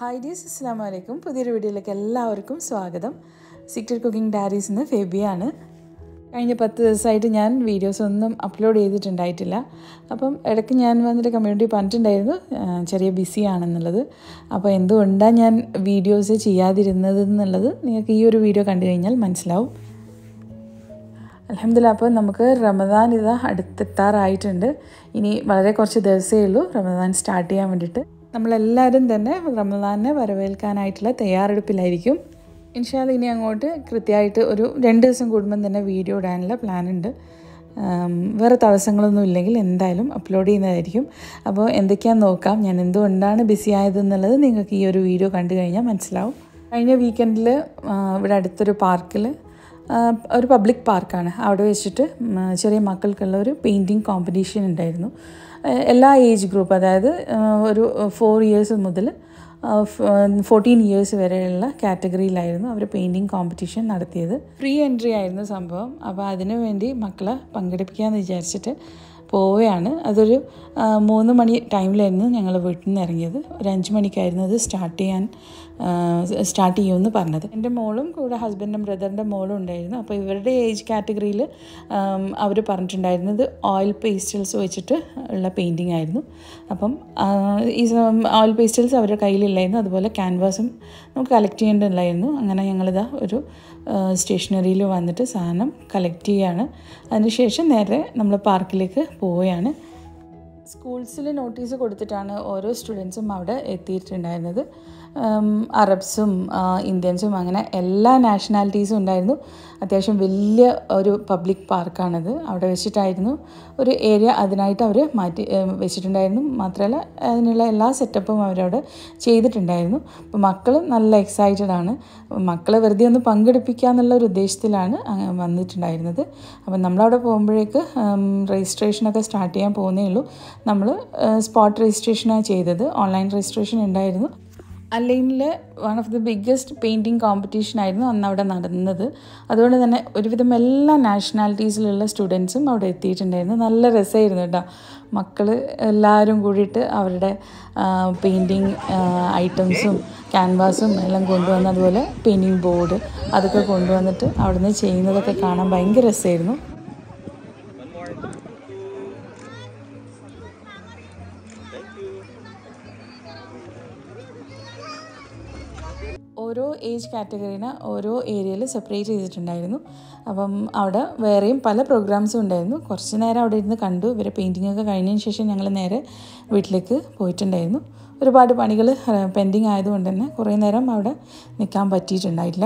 Hi ഡിയസ് അസ്സാം വലൈക്കും പുതിയൊരു വീഡിയോയിലേക്ക് എല്ലാവർക്കും സ്വാഗതം സീക്രട്ട് കുക്കിംഗ് ഡയറീസ് എന്ന് ഫെബിയാണ് കഴിഞ്ഞ പത്ത് ദിവസമായിട്ട് ഞാൻ വീഡിയോസ് ഒന്നും അപ്ലോഡ് ചെയ്തിട്ടുണ്ടായിട്ടില്ല അപ്പം ഇടയ്ക്ക് ഞാൻ വന്നിട്ട് കമ്മ്യൂണിറ്റി പറഞ്ഞിട്ടുണ്ടായിരുന്നു ആ, ചെറിയ ബിസി ആണെന്നുള്ളത് അപ്പോൾ എന്തുകൊണ്ടാണ് ഞാൻ വീഡിയോസ് ചെയ്യാതിരുന്നത് എന്നുള്ളത് നിങ്ങൾക്ക് ഈ ഒരു വീഡിയോ കണ്ടു കഴിഞ്ഞാൽ മനസ്സിലാവും അലഹമില്ല അപ്പോൾ നമുക്ക് റമദാൻ ഇതാ അടുത്തെത്താറായിട്ടുണ്ട് ഇനി വളരെ കുറച്ച് ദിവസമേ ഉള്ളൂ റമദാൻ സ്റ്റാർട്ട് ചെയ്യാൻ വേണ്ടിയിട്ട് നമ്മളെല്ലാവരും തന്നെ റമദാനെ വരവേൽക്കാനായിട്ടുള്ള തയ്യാറെടുപ്പിലായിരിക്കും ഇൻഷാല് ഇനി അങ്ങോട്ട് കൃത്യമായിട്ട് ഒരു രണ്ട് ദിവസം കൂടുമ്പം തന്നെ വീഡിയോ ഇടാനുള്ള പ്ലാൻ ഉണ്ട് ആം, വേറെ തടസ്സങ്ങളൊന്നും ഇല്ലെങ്കിൽ എന്തായാലും അപ്ലോഡ് ചെയ്യുന്നതായിരിക്കും അപ്പോൾ എന്തൊക്കെയാണെന്ന് നോക്കാം ഞാൻ എന്തുകൊണ്ടാണ് ബിസി ആയതെന്നുള്ളത് നിങ്ങൾക്ക് ഈ ഒരു വീഡിയോ കണ്ടു കഴിഞ്ഞാൽ മനസ്സിലാവും കഴിഞ്ഞ വീക്കെൻഡിൽ ഇവിടെ അടുത്തൊരു പാർക്കിൽ ആഹ് ഒരു പബ്ലിക് പാർക്കാണ് അവിടെ വെച്ചിട്ട് ഉം, ചെറിയ മക്കൾക്കുള്ള ഒരു പെയിൻറ്റിങ് കോമ്പറ്റീഷൻ ഉണ്ടായിരുന്നു ആഹ് എല്ലാ ഏജ് ഗ്രൂപ്പ് അതായത് ആഹ് ഒരു ഫോർ ഇയേഴ്സ് മുതൽ ഫോർട്ടീൻ ഇയേഴ്സ് വരെയുള്ള കാറ്റഗറിയിലായിരുന്നു അവർ പെയിൻറ്റിങ് കോമ്പറ്റീഷൻ നടത്തിയത് ഫ്രീ എൻട്രി ആയിരുന്നു സംഭവം അപ്പോൾ അതിനു വേണ്ടി മക്കളെ പങ്കെടുപ്പിക്കാമെന്ന് വിചാരിച്ചിട്ട് പോവുകയാണ് അതൊരു ആ, മൂന്ന് മണി ടൈമിലായിരുന്നു ഞങ്ങൾ വീട്ടിൽ നിന്ന് ഇറങ്ങിയത് ഒരു അഞ്ച് മണിക്കായിരുന്നു അത് സ്റ്റാർട്ട് ചെയ്യാൻ സ്റ്റാർട്ട് ചെയ്യുമെന്ന് പറഞ്ഞത് എൻ്റെ മോളും കൂടെ ഹസ്ബൻഡും ബ്രദറിൻ്റെ മോളും ഉണ്ടായിരുന്നു അപ്പോൾ ഇവരുടെ ഏജ് കാറ്റഗറിയിൽ അവർ പറഞ്ഞിട്ടുണ്ടായിരുന്നത് ഓയിൽ പേസ്റ്റൽസ് വെച്ചിട്ട് ഉള്ള പെയിൻറ്റിങ് ആയിരുന്നു അപ്പം ആ, ഈ ഓയിൽ പേസ്റ്റൽസ് അവരുടെ കയ്യിലില്ലായിരുന്നു അതുപോലെ ക്യാൻവാസും നമുക്ക് കളക്ട് ചെയ്യേണ്ടതില്ലായിരുന്നു അങ്ങനെ ഞങ്ങളിതാ ഒരു സ്റ്റേഷനറിയിൽ വന്നിട്ട് സാധനം കളക്ട് ചെയ്യാണ് അതിനുശേഷം നേരെ നമ്മൾ പാർക്കിലേക്ക് പോവുകയാണ് സ്കൂൾസിൽ നോട്ടീസ് കൊടുത്തിട്ടാണ് ഓരോ സ്റ്റുഡൻസും അവിടെ എത്തിയിട്ടുണ്ടായിരുന്നത് ഉം, അറബ്സും ആ, ഇന്ത്യൻസും അങ്ങനെ എല്ലാ നാഷണാലിറ്റീസും ഉണ്ടായിരുന്നു അത്യാവശ്യം വലിയ ഒരു പബ്ലിക് പാർക്കാണത് അവിടെ വെച്ചിട്ടായിരുന്നു ഒരു ഏരിയ അതിനായിട്ട് അവർ മാറ്റി ഏം, വെച്ചിട്ടുണ്ടായിരുന്നു മാത്രമല്ല അതിനുള്ള എല്ലാ സെറ്റപ്പും അവരവിടെ ചെയ്തിട്ടുണ്ടായിരുന്നു അപ്പോൾ മക്കൾ നല്ല എക്സൈറ്റഡ് ആണ് മക്കളെ വെറുതെ ഒന്ന് പങ്കെടുപ്പിക്കുക എന്നുള്ള ഒരു ഉദ്ദേശത്തിലാണ് അങ്ങ് വന്നിട്ടുണ്ടായിരുന്നത് അപ്പം നമ്മളവിടെ പോകുമ്പോഴേക്ക് രജിസ്ട്രേഷനൊക്കെ സ്റ്റാർട്ട് ചെയ്യാൻ പോകുന്നേ ഉള്ളൂ നമ്മൾ സ്പോട്ട് രജിസ്ട്രേഷനാണ് ചെയ്തത് ഓൺലൈൻ രജിസ്ട്രേഷൻ ഉണ്ടായിരുന്നു അലൈനിലെ one of the biggest painting competition ആയിരുന്നു അന്ന് അവിടെ നടന്നത് അതുകൊണ്ട് തന്നെ ഒരുവിധം എല്ലാ നാഷണാലിറ്റീസിലുള്ള സ്റ്റുഡൻസും അവിടെ എത്തിയിട്ടുണ്ടായിരുന്നു നല്ല രസമായിരുന്നു കേട്ടോ മക്കൾ എല്ലാവരും കൂടിയിട്ട് അവരുടെ പെയിൻറ്റിങ് ഐറ്റംസും ക്യാൻവാസും എല്ലാം കൊണ്ടുവന്ന് അതുപോലെ പെയിൻറ്റിങ് ബോർഡ് അതൊക്കെ കൊണ്ടുവന്നിട്ട് അവിടുന്ന് ചെയ്യുന്നതൊക്കെ കാണാൻ ഭയങ്കര രസമായിരുന്നു ഓരോ ഏജ് കാറ്റഗറീനെ ഓരോ ഏരിയയിൽ സെപ്പറേറ്റ് ചെയ്തിട്ടുണ്ടായിരുന്നു അപ്പം അവിടെ വേറെയും പല പ്രോഗ്രാംസും ഉണ്ടായിരുന്നു കുറച്ച് നേരം അവിടെ ഇരുന്ന് കണ്ടു ഇവരെ പെയിൻറ്റിംഗ് ഒക്കെ കഴിഞ്ഞതിന് ശേഷം ഞങ്ങൾ നേരെ വീട്ടിലേക്ക് പോയിട്ടുണ്ടായിരുന്നു ഒരുപാട് പണികൾ പെൻഡിങ് ആയതുകൊണ്ട് തന്നെ കുറേ നേരം അവിടെ നിൽക്കാൻ പറ്റിയിട്ടുണ്ടായില്ല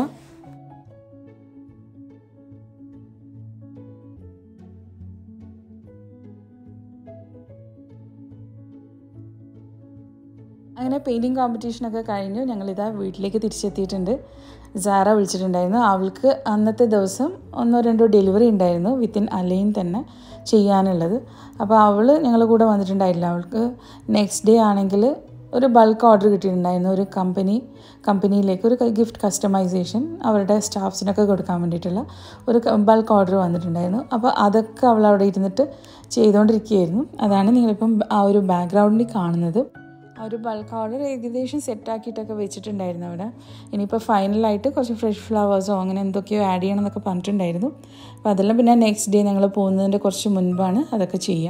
അങ്ങനെ പെയിൻറ്റിങ് കോമ്പറ്റീഷനൊക്കെ കഴിഞ്ഞു ഞങ്ങളിതാ വീട്ടിലേക്ക് തിരിച്ചെത്തിയിട്ടുണ്ട് സാറ വിളിച്ചിട്ടുണ്ടായിരുന്നു അവൾക്ക് അന്നത്തെ ദിവസം ഒന്നോ രണ്ടോ ഡെലിവറി ഉണ്ടായിരുന്നു വിത്തിൻ അലൈൻ തന്നെ ചെയ്യാനുള്ളത് അപ്പോൾ അവൾ ഞങ്ങളുടെ കൂടെ വന്നിട്ടുണ്ടായില്ല അവൾക്ക് നെക്സ്റ്റ് ഡേ ആണെങ്കിൽ ഒരു ബൾക്ക് ഓർഡർ കിട്ടിയിട്ടുണ്ടായിരുന്നു ഒരു കമ്പനി കമ്പനിയിലേക്ക് ഒരു ഗിഫ്റ്റ് കസ്റ്റമൈസേഷൻ അവരുടെ സ്റ്റാഫ്സിനൊക്കെ കൊടുക്കാൻ വേണ്ടിയിട്ടുള്ള ഒരു ബൾക്ക് ഓർഡർ വന്നിട്ടുണ്ടായിരുന്നു അപ്പോൾ അതൊക്കെ അവൾ അവിടെ ഇരുന്നിട്ട് ചെയ്തുകൊണ്ടിരിക്കുകയായിരുന്നു അതാണ് നിങ്ങളിപ്പം ആ ഒരു ബാക്ക്ഗ്രൗണ്ടിൽ കാണുന്നത് ആ ഒരു ബൾക്ക് ഓർഡർ ഏകദേശം സെറ്റാക്കിയിട്ടൊക്കെ വെച്ചിട്ടുണ്ടായിരുന്നു അവിടെ ഇനിയിപ്പോൾ ഫൈനലായിട്ട് കുറച്ച് ഫ്രഷ് ഫ്ലവേഴ്സോ അങ്ങനെ എന്തൊക്കെയോ ആഡ് ചെയ്യണം എന്നൊക്കെ പറഞ്ഞിട്ടുണ്ടായിരുന്നു അപ്പോൾ അതെല്ലാം പിന്നെ നെക്സ്റ്റ് ഡേ ഞങ്ങൾ പോകുന്നതിൻ്റെ കുറച്ച് മുൻപാണ് അതൊക്കെ ചെയ്യുക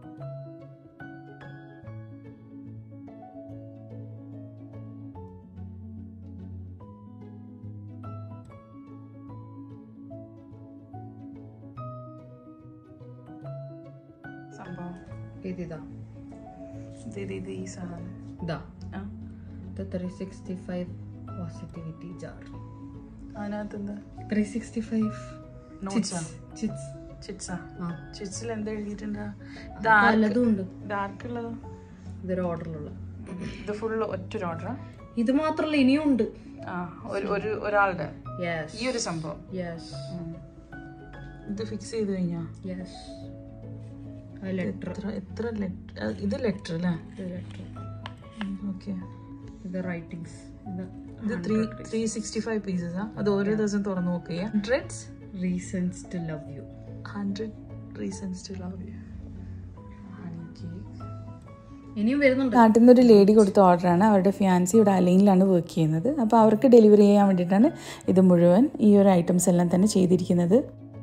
സംഭവം ഏതിതാ ഇത് ഇത് ഈ സാധനം ഇതാ ആ the three sixty five positivity jar അതിനകത്തുനിന്ന് ത്രീ സിക്സ്റ്റി ഫൈവ് Notes ആ? ചിറ്റ്സ് ചിറ്റ്സാ ആ ചിറ്റ്സിൽ എന്താ എഴുതിയിട്ടുണ്ട് പലതും ഉണ്ട് ഡാർക്ക് ഉള്ളതോ ഇതൊരു ഓർഡറിലുള്ള ഇത് ഫുള്ള് ഒറ്റ ഓർഡറാ ഇത് മാത്രല്ല ഇനിയും ഉണ്ട് ആ ഒരു ഒരു ഒരാളുടെ യെസ് ഈ ഒരു സംഭവം യെസ് ഇത് ഫിക്സ് ചെയ്ത് കഴിഞ്ഞാ യെസ് ആ ലെറ്റർ എത്ര എത്ര ലെറ്റർ ഇത് ലെറ്റർ അല്ലേ ലെറ്റർ ഓക്കെ ഇത് റൈറ്റിംഗ്സ് ഇത് ഇത് ത്രീ ത്രീ സിക്സ്റ്റി ഫൈവ് പീസസാ അത് ഓരോ ദിവസം തുറന്നു നോക്കുക hundreds reasons to love you hundred reasons to love you ഇനിയും വരുന്നുണ്ട് നാട്ടിൽ നിന്ന് ഒരു ലേഡി കൊടുത്ത ഓർഡറാണ് അവരുടെ ഫിയാൻസി ഇവിടെ അലൈനിലാണ് വർക്ക് ചെയ്യുന്നത് അപ്പോൾ അവർക്ക് ഡെലിവറി ചെയ്യാൻ വേണ്ടിയിട്ടാണ് ഇത് മുഴുവൻ ഈ ഒരു ഐറ്റംസ് എല്ലാം തന്നെ ചെയ്തിരിക്കുന്നത്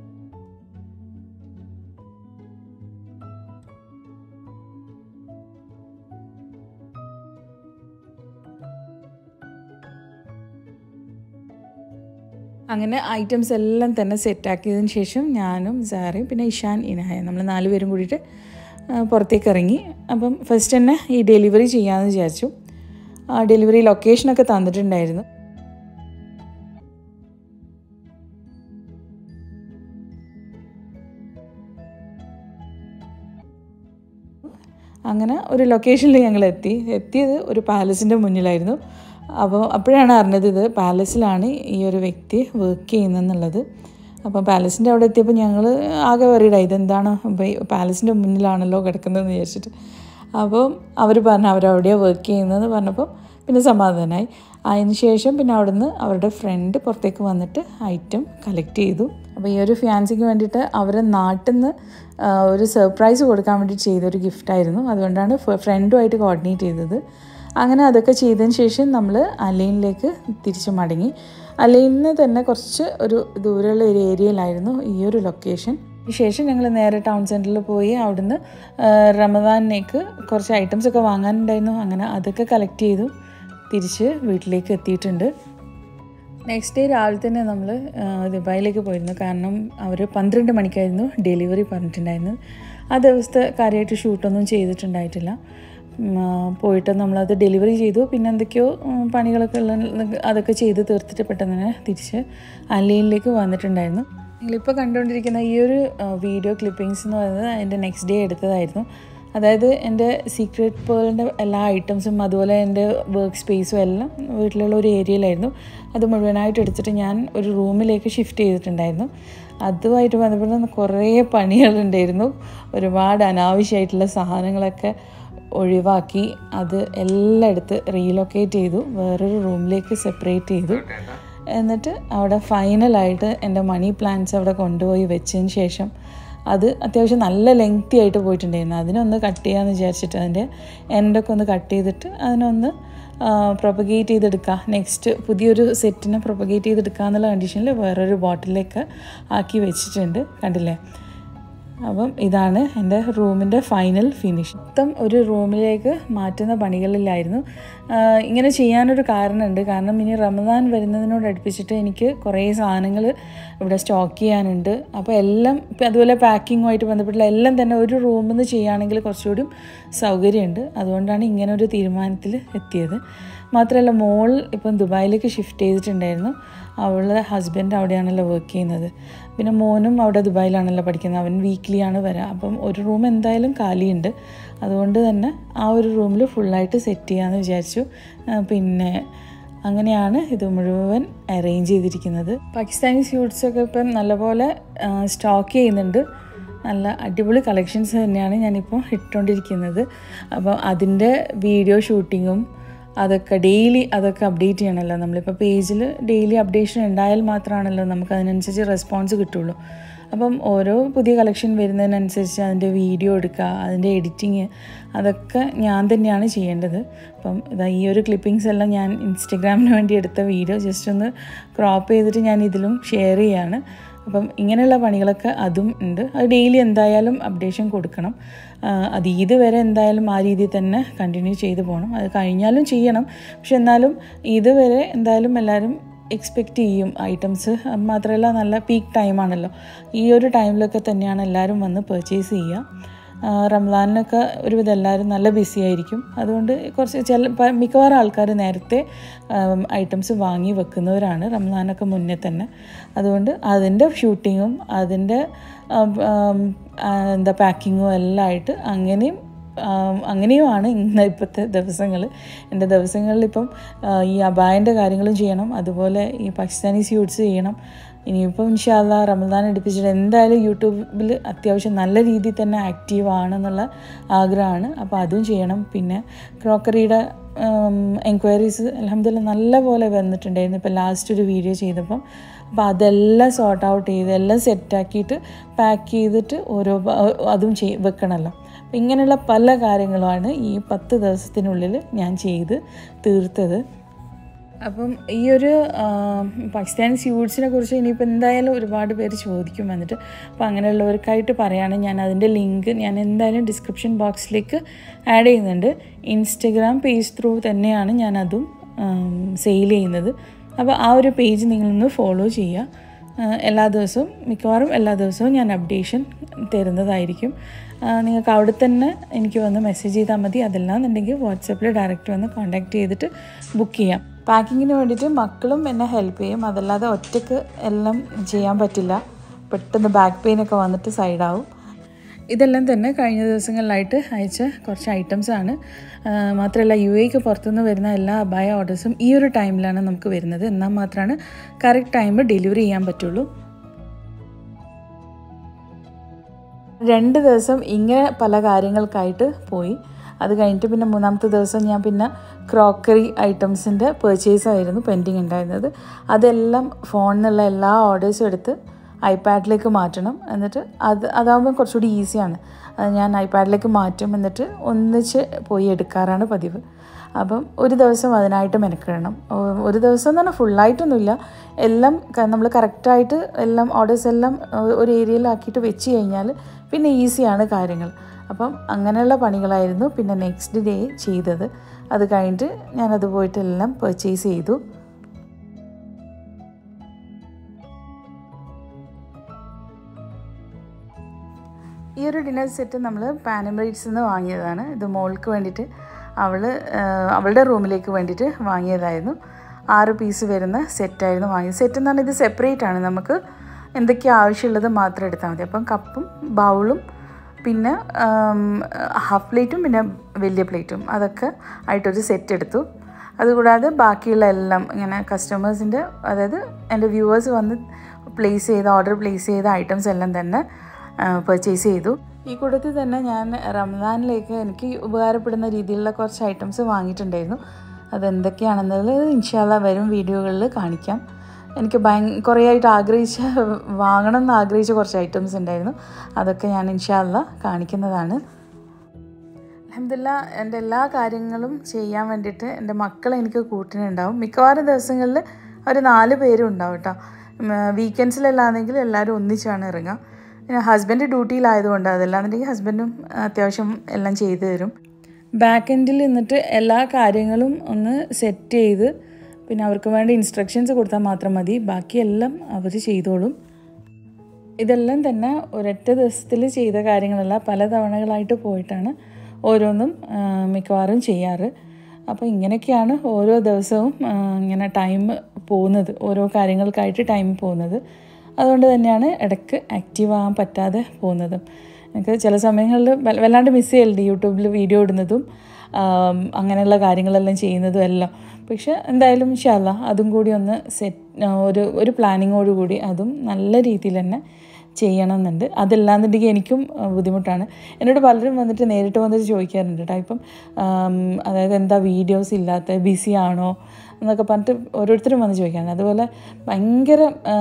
അങ്ങനെ ഐറ്റംസ് എല്ലാം തന്നെ സെറ്റാക്കിയതിന് ശേഷം ഞാനും സാറയും പിന്നെ ഇഷാൻ ഇനായ നമ്മൾ നാലുപേരും കൂടിയിട്ട് ആ, പുറത്തേക്ക് ഇറങ്ങി അപ്പം ഫസ്റ്റ് തന്നെ ഈ ഡെലിവറി ചെയ്യാമെന്ന് വിചാരിച്ചു ആ ഡെലിവറി ലൊക്കേഷനൊക്കെ തന്നിട്ടുണ്ടായിരുന്നു അങ്ങനെ ഒരു ലൊക്കേഷനിൽ ഞങ്ങൾ എത്തി എത്തിയത് ഒരു പാലസിൻ്റെ മുന്നിലായിരുന്നു അപ്പോൾ അപ്പോഴാണ് അറിഞ്ഞത് ഇത് പാലസിലാണ് ഈ ഒരു വ്യക്തി വർക്ക് ചെയ്യുന്നതെന്നുള്ളത് അപ്പോൾ പാലസിൻ്റെ അവിടെ എത്തിയപ്പോൾ ഞങ്ങൾ ആകെ വറീഡായി ഇതെന്താണ് പാലസിൻ്റെ മുന്നിലാണല്ലോ കിടക്കുന്നതെന്ന് വിചാരിച്ചിട്ട് അപ്പോൾ അവർ പറഞ്ഞു അവരവിടെയാണ് വർക്ക് ചെയ്യുന്നതെന്ന് പറഞ്ഞപ്പോൾ പിന്നെ സമാധാനമായി അതിന് ശേഷം പിന്നെ അവിടുന്ന് അവരുടെ ഫ്രണ്ട് പുറത്തേക്ക് വന്നിട്ട് ഐറ്റം കളക്ട് ചെയ്തു അപ്പോൾ ഈ ഒരു ഫിയാൻസിക്ക് വേണ്ടിയിട്ട് അവരെ നാട്ടിൽ നിന്ന് ഒരു സർപ്രൈസ് കൊടുക്കാൻ വേണ്ടി ചെയ്തൊരു ഗിഫ്റ്റായിരുന്നു അതുകൊണ്ടാണ് ഫ്രണ്ടുമായിട്ട് കോർഡിനേറ്റ് ചെയ്തത് അങ്ങനെ അതൊക്കെ ചെയ്തതിന് ശേഷം നമ്മൾ അലൈനിലേക്ക് തിരിച്ച് മടങ്ങി അലൈനിൽ നിന്ന് തന്നെ കുറച്ച് ഒരു ദൂരെയുള്ള ഒരു ഏരിയയിലായിരുന്നു ഈ ഒരു ലൊക്കേഷൻ ശേഷം ഞങ്ങൾ നേരെ ടൗൺ സെൻറ്ററിൽ പോയി അവിടുന്ന് ആ, റമദാനിലേക്ക് കുറച്ച് ഐറ്റംസ് ഒക്കെ വാങ്ങാനുണ്ടായിരുന്നു അങ്ങനെ അതൊക്കെ കളക്ട് ചെയ്തു തിരിച്ച് വീട്ടിലേക്ക് എത്തിയിട്ടുണ്ട് നെക്സ്റ്റ് ഡേ രാവിലെ തന്നെ നമ്മൾ ദുബായിലേക്ക് പോയിരുന്നു കാരണം അവർ പന്ത്രണ്ട് മണിക്കായിരുന്നു ഡെലിവറി പറഞ്ഞിട്ടുണ്ടായിരുന്നത് ആ ദിവസത്തെ കാര്യമായിട്ട് ഷൂട്ടൊന്നും ചെയ്തിട്ടുണ്ടായിട്ടില്ല ഉം, ആ, പോയിട്ട് നമ്മളത് ഡെലിവറി ചെയ്തു പിന്നെ എന്തൊക്കെയോ ഉം, പണികളൊക്കെ ഉള്ള അതൊക്കെ ചെയ്ത് തീർത്തിട്ട് പെട്ടെന്ന് തന്നെ തിരിച്ച് അല്ലയിലേക്ക് വന്നിട്ടുണ്ടായിരുന്നു നിങ്ങളിപ്പോൾ കണ്ടുകൊണ്ടിരിക്കുന്ന ഈ ഒരു വീഡിയോ ക്ലിപ്പിങ്സ് എന്ന് പറയുന്നത് അതിൻ്റെ നെക്സ്റ്റ് ഡേ എടുത്തതായിരുന്നു അതായത് എൻ്റെ സീക്രട്ട് പേളിൻ്റെ എല്ലാ ഐറ്റംസും അതുപോലെ എൻ്റെ വർക്ക് സ്പേസും എല്ലാം വീട്ടിലുള്ള ഒരു ഏരിയയിലായിരുന്നു അത് മുഴുവനായിട്ട് എടുത്തിട്ട് ഞാൻ ഒരു റൂമിലേക്ക് ഷിഫ്റ്റ് ചെയ്തിട്ടുണ്ടായിരുന്നു അതുമായിട്ട് ബന്ധപ്പെട്ട് കുറേ പണികളുണ്ടായിരുന്നു ഒരുപാട് അനാവശ്യമായിട്ടുള്ള സാധനങ്ങളൊക്കെ ഒഴിവാക്കി അത് എല്ലാം എടുത്ത് റീലൊക്കേറ്റ് ചെയ്തു വേറൊരു റൂമിലേക്ക് സെപ്പറേറ്റ് ചെയ്തു എന്നിട്ട് അവിടെ ഫൈനലായിട്ട് എൻ്റെ മണി പ്ലാന്റ്സ് അവിടെ കൊണ്ടുപോയി വെച്ചതിന് ശേഷം അത് അത്യാവശ്യം നല്ല ലെങ്തി ആയിട്ട് പോയിട്ടുണ്ടായിരുന്നു അതിനൊന്ന് കട്ട് ചെയ്യാമെന്ന് വിചാരിച്ചിട്ട് അതിൻ്റെ എൻഡൊക്കെ ഒന്ന് കട്ട് ചെയ്തിട്ട് അതിനൊന്ന് പ്രൊപ്പഗേറ്റ് ചെയ്തെടുക്കുക നെക്സ്റ്റ് പുതിയൊരു സെറ്റിനെ പ്രൊപ്പഗേറ്റ് ചെയ്തെടുക്കുക എന്നുള്ള കണ്ടീഷനിൽ വേറൊരു ബോട്ടിലേക്ക് ആക്കി വെച്ചിട്ടുണ്ട് കണ്ടില്ലേ അപ്പം ഇതാണ് എൻ്റെ റൂമിൻ്റെ ഫൈനൽ ഫിനിഷ് മൊത്തം ഒരു റൂമിലേക്ക് മാറ്റുന്ന പണികളിലായിരുന്നു ആഹ് ഇങ്ങനെ ചെയ്യാനൊരു കാരണമുണ്ട് കാരണം ഇനി റമദാൻ വരുന്നതിനോട് അടുപ്പിച്ചിട്ട് എനിക്ക് കുറേ സാധനങ്ങൾ ഇവിടെ സ്റ്റോക്ക് ചെയ്യാനുണ്ട് അപ്പോൾ എല്ലാം ഇപ്പം അതുപോലെ പാക്കിങ്ങുമായിട്ട് ബന്ധപ്പെട്ടുള്ള എല്ലാം തന്നെ ഒരു റൂമിൽ നിന്ന് ചെയ്യുകയാണെങ്കിൽ കുറച്ചുകൂടി സൗകര്യമുണ്ട് അതുകൊണ്ടാണ് ഇങ്ങനെ ഒരു തീരുമാനത്തിൽ എത്തിയത് മാത്രമല്ല മോൾ ഇപ്പം ദുബായിലേക്ക് ഷിഫ്റ്റ് ചെയ്തിട്ടുണ്ടായിരുന്നു അവളുടെ ഹസ്ബൻഡ് അവിടെയാണല്ലോ വർക്ക് ചെയ്യുന്നത് പിന്നെ മോനും അവിടെ ദുബായിലാണല്ലോ പഠിക്കുന്നത് അവൻ വീക്ക്ലിയാണ് വരിക അപ്പം ഒരു റൂം എന്തായാലും കാലിയുണ്ട് അതുകൊണ്ട് തന്നെ ആ ഒരു റൂമിൽ ഫുള്ളായിട്ട് സെറ്റ് ചെയ്യാമെന്ന് വിചാരിച്ചു ആ, പിന്നെ അങ്ങനെയാണ് ഇത് മുഴുവൻ അറേഞ്ച് ചെയ്തിരിക്കുന്നത് പാകിസ്ഥാനി സ്യൂട്ട്സൊക്കെ ഇപ്പം നല്ലപോലെ സ്റ്റോക്ക് ചെയ്യുന്നുണ്ട് നല്ല അടിപൊളി കളക്ഷൻസ് തന്നെയാണ് ഞാനിപ്പോൾ ഇട്ടുകൊണ്ടിരിക്കുന്നത് അപ്പോൾ അതിൻ്റെ വീഡിയോ ഷൂട്ടിങ്ങും അതൊക്കെ ഡെയിലി അതൊക്കെ അപ്ഡേറ്റ് ചെയ്യണമല്ലോ നമ്മളിപ്പോൾ പേജിൽ ഡെയിലി അപ്ഡേഷൻ ഉണ്ടായാൽ മാത്രമാണല്ലോ നമുക്ക് അതിനനുസരിച്ച് റെസ്പോൺസ് കിട്ടുള്ളൂ അപ്പം ഓരോ പുതിയ കളക്ഷൻ വരുന്നതിനനുസരിച്ച് അതിൻ്റെ വീഡിയോ എടുക്കുക അതിൻ്റെ എഡിറ്റിങ് അതൊക്കെ ഞാൻ തന്നെയാണ് ചെയ്യേണ്ടത് അപ്പം ഇതാ ഈ ഒരു ക്ലിപ്പിങ്സ് എല്ലാം ഞാൻ ഇൻസ്റ്റഗ്രാമിന് വേണ്ടി എടുത്ത വീഡിയോ ജസ്റ്റ് ഒന്ന് ക്രോപ്പ് ചെയ്തിട്ട് ഞാൻ ഇതിലും ഷെയർ ചെയ്യാണ് അപ്പം ഇങ്ങനെയുള്ള പണികളൊക്കെ അതും ഉണ്ട് അത് ഡെയിലി എന്തായാലും അപ്ഡേഷൻ കൊടുക്കണം ആ, അത് ഇതുവരെ എന്തായാലും ആ രീതിയിൽ തന്നെ കണ്ടിന്യൂ ചെയ്തു പോകണം അത് കഴിഞ്ഞാലും ചെയ്യണം പക്ഷെ എന്നാലും ഇതുവരെ എന്തായാലും എല്ലാവരും എക്സ്പെക്റ്റ് ചെയ്യും ഐറ്റംസ് മാത്രമല്ല നല്ല പീക്ക് ടൈമാണല്ലോ ഈ ഒരു ടൈമിലൊക്കെ തന്നെയാണ് എല്ലാവരും വന്ന് പർച്ചേസ് ചെയ്യുക ആ, റംസാനിനൊക്കെ ഒരുവിധം എല്ലാവരും നല്ല ബിസി ആയിരിക്കും അതുകൊണ്ട് കുറച്ച് ചില പ- മിക്കവാറും ആൾക്കാർ നേരത്തെ ഐറ്റംസ് വാങ്ങി വെക്കുന്നവരാണ് റംസാനൊക്കെ മുന്നേ തന്നെ അതുകൊണ്ട് അതിൻ്റെ ഷൂട്ടിങ്ങും അതിൻ്റെ ആം, ആം, ആ, എന്താ പാക്കിങ്ങും എല്ലാം ആയിട്ട് അങ്ങനെയും ആം, അങ്ങനെയുമാണ് ഇന്ന് ഇപ്പോഴത്തെ ദിവസങ്ങൾ എൻ്റെ ദിവസങ്ങളിലിപ്പം ആ, ഈ അബായൻ്റെ കാര്യങ്ങളും ചെയ്യണം അതുപോലെ ഈ പാകിസ്ഥാനി സ്യൂട്ട്സ് ചെയ്യണം ഇനിയിപ്പം ഇൻഷാല്ല റമദാൻ എടുപ്പിച്ചിട്ട് എന്തായാലും യൂട്യൂബിൽ അത്യാവശ്യം നല്ല രീതിയിൽ തന്നെ ആക്റ്റീവ് ആണെന്നുള്ള ആഗ്രഹമാണ് അപ്പോൾ അതും ചെയ്യണം പിന്നെ ക്രോക്കറിയുടെ എൻക്വയറീസ് അലഹമ്മദില്ല നല്ല പോലെ വന്നിട്ടുണ്ടായിരുന്നു ഇപ്പോൾ ലാസ്റ്റ് ഒരു വീഡിയോ ചെയ്തപ്പം അപ്പോൾ അതെല്ലാം സോർട്ട് ഔട്ട് ചെയ്ത് എല്ലാം സെറ്റാക്കിയിട്ട് പാക്ക് ചെയ്തിട്ട് ഓരോ ബ- അതും ചെയ് വെക്കണമല്ലോ ഇങ്ങനെയുള്ള പല കാര്യങ്ങളുമാണ് ഈ പത്ത് ദിവസത്തിനുള്ളിൽ ഞാൻ ചെയ്ത് തീർത്തത് അപ്പം ഈ ഒരു പാകിസ്ഥാനി സ്യൂട്ട്സിനെ കുറിച്ച് ഇനിയിപ്പോൾ എന്തായാലും ഒരുപാട് പേര് ചോദിക്കും വന്നിട്ട് അപ്പോൾ അങ്ങനെയുള്ളവർക്കായിട്ട് പറയുകയാണെങ്കിൽ ഞാൻ അതിൻ്റെ ലിങ്ക് ഞാൻ എന്തായാലും ഡിസ്ക്രിപ്ഷൻ ബോക്സിലേക്ക് ആഡ് ചെയ്യുന്നുണ്ട് ഇൻസ്റ്റഗ്രാം പേജ് ത്രൂ തന്നെയാണ് ഞാനതും സെയിൽ ചെയ്യുന്നത് അപ്പോൾ ആ ഒരു പേജ് നിങ്ങളൊന്ന് ഫോളോ ചെയ്യുക എല്ലാ ദിവസവും മിക്കവാറും എല്ലാ ദിവസവും ഞാൻ അപ്ഡേഷൻ തരുന്നതായിരിക്കും നിങ്ങൾക്ക് അവിടെ തന്നെ എനിക്ക് വന്ന് മെസ്സേജ് ചെയ്താൽ മതി അതല്ല എന്നുണ്ടെങ്കിൽ വാട്സപ്പിൽ ഡയറക്റ്റ് വന്ന് കോൺടാക്റ്റ് ചെയ്തിട്ട് ബുക്ക് ചെയ്യാം പാക്കിങ്ങിന് വേണ്ടിയിട്ട് മക്കളും എന്നെ ഹെൽപ്പ് ചെയ്യും അതല്ലാതെ ഒറ്റയ്ക്ക് എല്ലാം ചെയ്യാൻ പറ്റില്ല പെട്ടെന്ന് ബാക്ക് പെയിൻ ഒക്കെ വന്നിട്ട് സൈഡാവും ഇതെല്ലാം തന്നെ കഴിഞ്ഞ ദിവസങ്ങളിലായിട്ട് അയച്ച കുറച്ച് ഐറ്റംസ് ആണ് മാത്രമല്ല യു എക്ക് പുറത്തുനിന്ന് വരുന്ന എല്ലാ അബായ ഓർഡേഴ്സും ഈ ഒരു ടൈമിലാണ് നമുക്ക് വരുന്നത് എന്നാൽ മാത്രമാണ് കറക്റ്റ് ടൈം ഡെലിവറി ചെയ്യാൻ പറ്റുള്ളൂ രണ്ട് ദിവസം ഇങ്ങനെ പല കാര്യങ്ങൾക്കായിട്ട് പോയി അത് കഴിഞ്ഞിട്ട് പിന്നെ മൂന്നാമത്തെ ദിവസം ഞാൻ പിന്നെ ക്രോക്കറി ഐറ്റംസിൻ്റെ പർച്ചേസ് ആയിരുന്നു പെൻഡിങ് ഉണ്ടായിരുന്നത് അതെല്ലാം ഫോണിൽ നിന്നുള്ള എല്ലാ ഓർഡേഴ്സും എടുത്ത് ഐപാഡിലേക്ക് മാറ്റണം എന്നിട്ട് അത് അതാകുമ്പോൾ കുറച്ചുകൂടി ഈസിയാണ് അത് ഞാൻ ഐപാഡിലേക്ക് മാറ്റും എന്നിട്ട് ഒന്നിച്ച് പോയി എടുക്കാറാണ് പതിവ് അപ്പം ഒരു ദിവസം അതിനായിട്ട് മെനക്കിടണം ഒരു ദിവസം എന്ന് പറഞ്ഞാൽ ഫുള്ളായിട്ടൊന്നുമില്ല എല്ലാം നമ്മൾ കറക്റ്റായിട്ട് എല്ലാം ഓർഡേഴ്സ് എല്ലാം ഒരു ഏരിയയിലാക്കിയിട്ട് വെച്ച് കഴിഞ്ഞാൽ പിന്നെ ഈസിയാണ് കാര്യങ്ങൾ അപ്പം അങ്ങനെയുള്ള പണികളായിരുന്നു പിന്നെ നെക്സ്റ്റ് ഡേ ചെയ്തത് അത് കഴിഞ്ഞിട്ട് ഞാനത് പോയിട്ട് എല്ലാം പർച്ചേസ് ചെയ്തു ഈ ഒരു ഡിന്നർ സെറ്റ് നമ്മൾ പാനബ്രൈറ്റ്സിൽ നിന്ന് വാങ്ങിയതാണ് ഇത് മോൾക്ക് വേണ്ടിയിട്ട് അവൾ അവളുടെ റൂമിലേക്ക് വേണ്ടിയിട്ട് വാങ്ങിയതായിരുന്നു ആറ് പീസ് വരുന്ന സെറ്റായിരുന്നു വാങ്ങിയത് സെറ്റ് എന്ന് പറഞ്ഞാൽ ഇത് സെപ്പറേറ്റ് ആണ് നമുക്ക് എന്തൊക്കെയാണ് ആവശ്യമുള്ളത് മാത്രം എടുത്താൽ മതി അപ്പം കപ്പും ബൗളും പിന്നെ ഹാഫ് പ്ലേറ്റും പിന്നെ വലിയ പ്ലേറ്റും അതൊക്കെ ആയിട്ടൊരു സെറ്റ് എടുത്തു അതുകൂടാതെ ബാക്കിയുള്ള എല്ലാം ഇങ്ങനെ കസ്റ്റമേഴ്സിൻ്റെ അതായത് എൻ്റെ വ്യൂവേഴ്സ് വന്ന് പ്ലേസ് ചെയ്ത ഓർഡർ പ്ലേസ് ചെയ്ത ഐറ്റംസ് എല്ലാം തന്നെ പർച്ചേസ് ചെയ്തു ഈ കൂട്ടത്തിൽ തന്നെ ഞാൻ റംസാനിലേക്ക് എനിക്ക് ഉപകാരപ്പെടുന്ന രീതിയിലുള്ള കുറച്ച് ഐറ്റംസ് വാങ്ങിയിട്ടുണ്ടായിരുന്നു അതെന്തൊക്കെയാണെന്നുള്ളത് ഇൻഷാല്ല വരും വീഡിയോകളിൽ കാണിക്കാം എനിക്ക് ഭയ കുറേ ആയിട്ട് ആഗ്രഹിച്ച വാങ്ങണം എന്ന് ആഗ്രഹിച്ച കുറച്ച് ഐറ്റംസ് ഉണ്ടായിരുന്നു അതൊക്കെ ഞാൻ ഇൻഷാല്ല കാണിക്കുന്നതാണ് അലഹമില്ല എൻ്റെ എല്ലാ കാര്യങ്ങളും ചെയ്യാൻ വേണ്ടിയിട്ട് എൻ്റെ മക്കൾ എനിക്ക് കൂട്ടിനുണ്ടാവും മിക്കവാറും ദിവസങ്ങളിൽ ഒരു നാല് പേരും ഉണ്ടാവും കേട്ടോ വീക്കെൻഡ്സിലല്ലാന്നെങ്കിൽ എല്ലാവരും ഒന്നിച്ചാണ് ഇറങ്ങുക പിന്നെ ഹസ്ബൻഡ് ഡ്യൂട്ടിയിലായതുകൊണ്ട് അതല്ലാന്നുണ്ടെങ്കിൽ ഹസ്ബൻഡും അത്യാവശ്യം എല്ലാം ചെയ്തു തരും ബാക്ക് എൻഡിൽ നിന്നിട്ട് എല്ലാ കാര്യങ്ങളും ഒന്ന് സെറ്റ് ചെയ്ത് പിന്നെ അവർക്ക് വേണ്ട ഇൻസ്ട്രക്ഷൻസ് കൊടുത്താൽ മാത്രം മതി ബാക്കിയെല്ലാം അവർ ചെയ്തോളും ഇതെല്ലാം തന്നെ ഒരൊറ്റ ദിവസത്തിൽ ചെയ്ത കാര്യങ്ങളല്ല പല തവണകളായിട്ട് പോയിട്ടാണ് ഓരോന്നും മിക്കവാറും ചെയ്യാറ് അപ്പോൾ ഇങ്ങനെയൊക്കെയാണ് ഓരോ ദിവസവും ഇങ്ങനെ ടൈം പോകുന്നത് ഓരോ കാര്യങ്ങൾക്കായിട്ട് ടൈം പോകുന്നത് അതുകൊണ്ട് തന്നെയാണ് ഇടയ്ക്ക് ആക്റ്റീവ് ആകാൻ പറ്റാതെ പോകുന്നതും എനിക്ക് ചില സമയങ്ങളിൽ വല്ലാണ്ട് മിസ് ചെയ്യലുണ്ട് യൂട്യൂബിൽ വീഡിയോ ഇടുന്നതും അങ്ങനെയുള്ള കാര്യങ്ങളെല്ലാം ചെയ്യുന്നതും എല്ലാം പക്ഷെ എന്തായാലും ഇൻഷാല്ല അതും കൂടി ഒന്ന് സെറ്റ് ഒരു ഒരു പ്ലാനിങ്ങോട് കൂടി അതും നല്ല രീതിയിൽ തന്നെ ചെയ്യണമെന്നുണ്ട് അതല്ലാന്നുണ്ടെങ്കിൽ എനിക്കും ബുദ്ധിമുട്ടാണ് എന്നോട് പലരും വന്നിട്ട് നേരിട്ട് വന്നിട്ട് ചോദിക്കാറുണ്ട് കേട്ടോ ഇപ്പം അതായത് എന്താ വീഡിയോസ് ഇല്ലാത്ത ബിസി ആണോ എന്നൊക്കെ പറഞ്ഞിട്ട് ഓരോരുത്തരും വന്ന് ചോദിക്കാറുണ്ട് അതുപോലെ ഭയങ്കര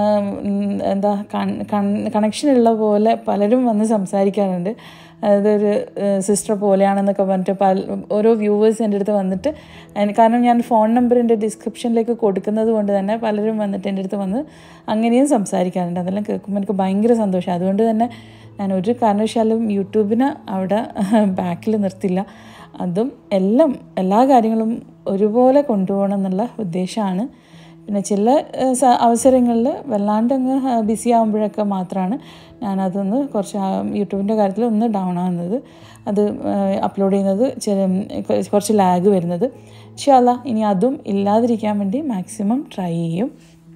എന്താ കണക്ഷൻ ഉള്ള പോലെ പലരും വന്ന് സംസാരിക്കാറുണ്ട് അതൊരു സിസ്റ്റർ പോലെയാണെന്നൊക്കെ പറഞ്ഞിട്ട് പല ഓരോ വ്യൂവേഴ്സ് എൻ്റെ അടുത്ത് വന്നിട്ട് കാരണം ഞാൻ ഫോൺ നമ്പർ എൻ്റെ ഡിസ്ക്രിപ്ഷനിലേക്ക് കൊടുക്കുന്നത് കൊണ്ട് തന്നെ പലരും വന്നിട്ട് എൻ്റെ അടുത്ത് വന്ന് അങ്ങനെയും സംസാരിക്കാറുണ്ട് അതെല്ലാം കേൾക്കുമ്പോൾ എനിക്ക് ഭയങ്കര സന്തോഷം അതുകൊണ്ട് തന്നെ ഞാൻ ഒരു കാരണവശാലും യൂട്യൂബിന് അവിടെ ബാക്കിൽ നിർത്തില്ല അതും എല്ലാം എല്ലാ കാര്യങ്ങളും ഒരുപോലെ കൊണ്ടുപോകണം എന്നുള്ള ഉദ്ദേശമാണ് പിന്നെ ചില അവസരങ്ങളിൽ വല്ലാണ്ട് അങ്ങ് ബിസി ആകുമ്പോഴൊക്കെ മാത്രമാണ് ഞാനതൊന്ന് കുറച്ച് യൂട്യൂബിൻ്റെ കാര്യത്തിൽ ഒന്ന് ഡൗൺ ആകുന്നത് അത് അപ്ലോഡ് ചെയ്യുന്നത് ചില കുറച്ച് ലാഗ് വരുന്നത് പക്ഷേ അല്ല ഇനി അതും ഇല്ലാതിരിക്കാൻ വേണ്ടി മാക്സിമം ട്രൈ ചെയ്യും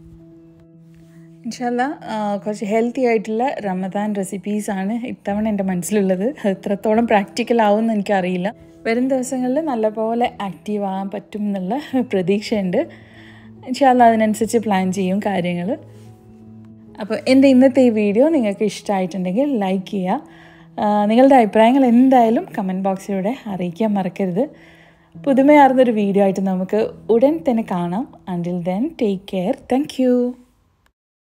ഇൻഷല്ല കുറച്ച് ഹെൽത്തി ആയിട്ടുള്ള റമദാൻ റെസിപ്പീസാണ് ഇത്തവണ എൻ്റെ മനസ്സിലുള്ളത് അത് എത്രത്തോളം പ്രാക്ടിക്കൽ ആവുമെന്ന് എനിക്കറിയില്ല വരും ദിവസങ്ങളിൽ നല്ലപോലെ ആക്റ്റീവ് ആകാൻ പറ്റും എന്നുള്ള പ്രതീക്ഷയുണ്ട് ഇൻഷാല്ല അതിനനുസരിച്ച് പ്ലാൻ ചെയ്യും കാര്യങ്ങൾ അപ്പോൾ എൻ്റെ ഇന്നത്തെ ഈ വീഡിയോ നിങ്ങൾക്ക് ഇഷ്ടമായിട്ടുണ്ടെങ്കിൽ ലൈക്ക് ചെയ്യുക നിങ്ങളുടെ അഭിപ്രായങ്ങൾ എന്തായാലും കമൻറ്റ് ബോക്സിലൂടെ അറിയിക്കാൻ മറക്കരുത് പുതുമയാർന്നൊരു വീഡിയോ ആയിട്ട് നമുക്ക് ഉടൻ തന്നെ കാണാം until then take care thank